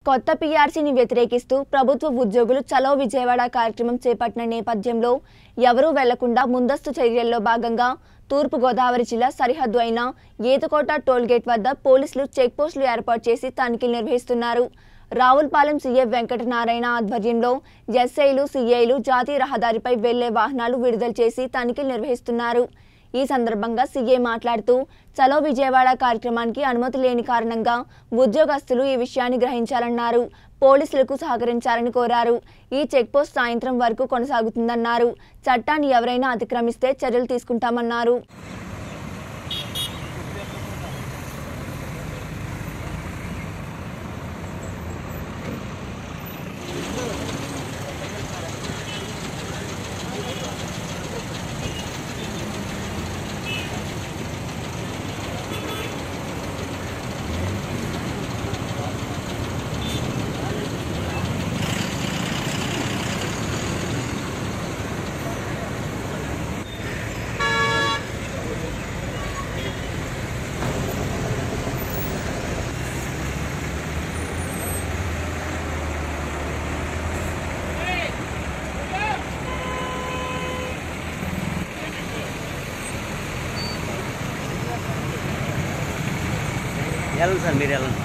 కొత్త పీఆర్సీని వ్యతిరేకిస్తూ ప్రభుత్వ ఉద్యోగులు చలో విజయవాడ కార్యక్రమం చేపట్టిన నేపథ్యంలో ఎవరూ వెళ్లకుండా ముందస్తు చర్యల్లో భాగంగా తూర్పు గోదావరి జిల్లా సరిహద్దు అయిన ఏతుకోట టోల్గేట్ వద్ద పోలీసులు చెక్పోస్టులు ఏర్పాటు చేసి తనిఖీలు నిర్వహిస్తున్నారు రావులపాలెం సీఏ వెంకటనారాయణ ఆధ్వర్యంలో ఎస్ఐలు సీఐలు జాతీయ రహదారిపై వెళ్లే వాహనాలు విడుదల చేసి తనిఖీలు నిర్వహిస్తున్నారు ఈ సందర్భంగా సీఏ మాట్లాడుతూ చలో విజయవాడ కార్యక్రమానికి అనుమతి లేని కారణంగా ఉద్యోగస్తులు ఈ విషయాన్ని గ్రహించాలన్నారు పోలీసులకు సహకరించాలని కోరారు ఈ చెక్పోస్ట్ సాయంత్రం వరకు కొనసాగుతుందన్నారు చట్టాన్ని ఎవరైనా అతిక్రమిస్తే చర్యలు తీసుకుంటామన్నారు వెళ్ళండి సార్ మీరు వెళ్ళండి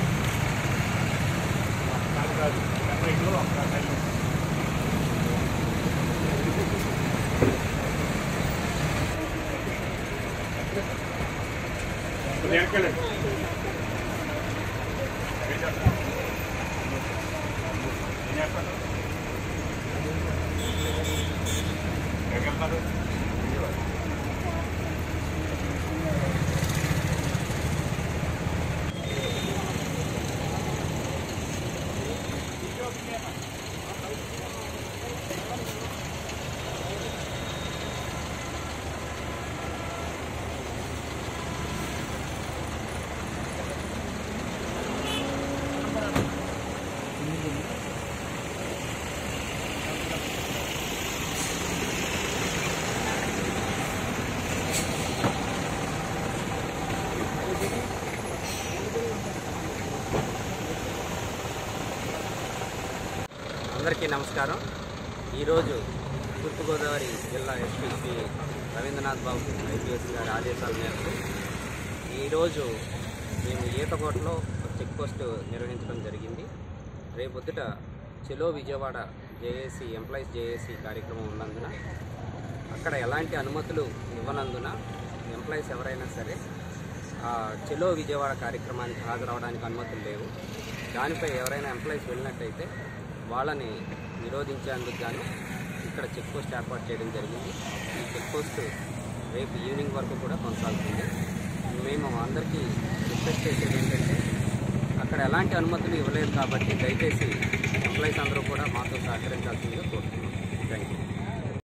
అందరికీ నమస్కారం ఈరోజు తూర్పుగోదావరి జిల్లా ఎస్పీ శ్రీ రవీంద్రనాథ్ బాబు ఐపీఎస్ గారి ఆదేశాల మేరకు ఈరోజు మేము ఈతకోటలో చెక్ పోస్ట్ నిర్వహించడం జరిగింది రేపొద్దుట చెలో విజయవాడ జేఏసీ ఎంప్లాయీస్ జేఏసీ కార్యక్రమం ఉన్నందున అక్కడ ఎలాంటి అనుమతులు ఇవ్వనందున ఎంప్లాయీస్ ఎవరైనా సరే ఆ చెలో విజయవాడ కార్యక్రమానికి హాజరవడానికి అనుమతులు లేవు దానిపై ఎవరైనా ఎంప్లాయీస్ వెళ్ళినట్టయితే వాళ్ళని నిరోధించేందుకు గాను ఇక్కడ చెక్ పోస్ట్ ఏర్పాటు చేయడం జరిగింది ఈ చెక్ పోస్ట్ రేపు ఈవినింగ్ వరకు కూడా కొనసాగుతుంది మేము అందరికీ రిక్వెస్ట్ చేసేది ఏంటంటే అక్కడ ఎలాంటి అనుమతులు ఇవ్వలేదు కాబట్టి దయచేసి ఎంప్లాయీస్ అందరూ కూడా మాతో సహకరించాల్సిందిగా కోరుతున్నాం థ్యాంక్ యూ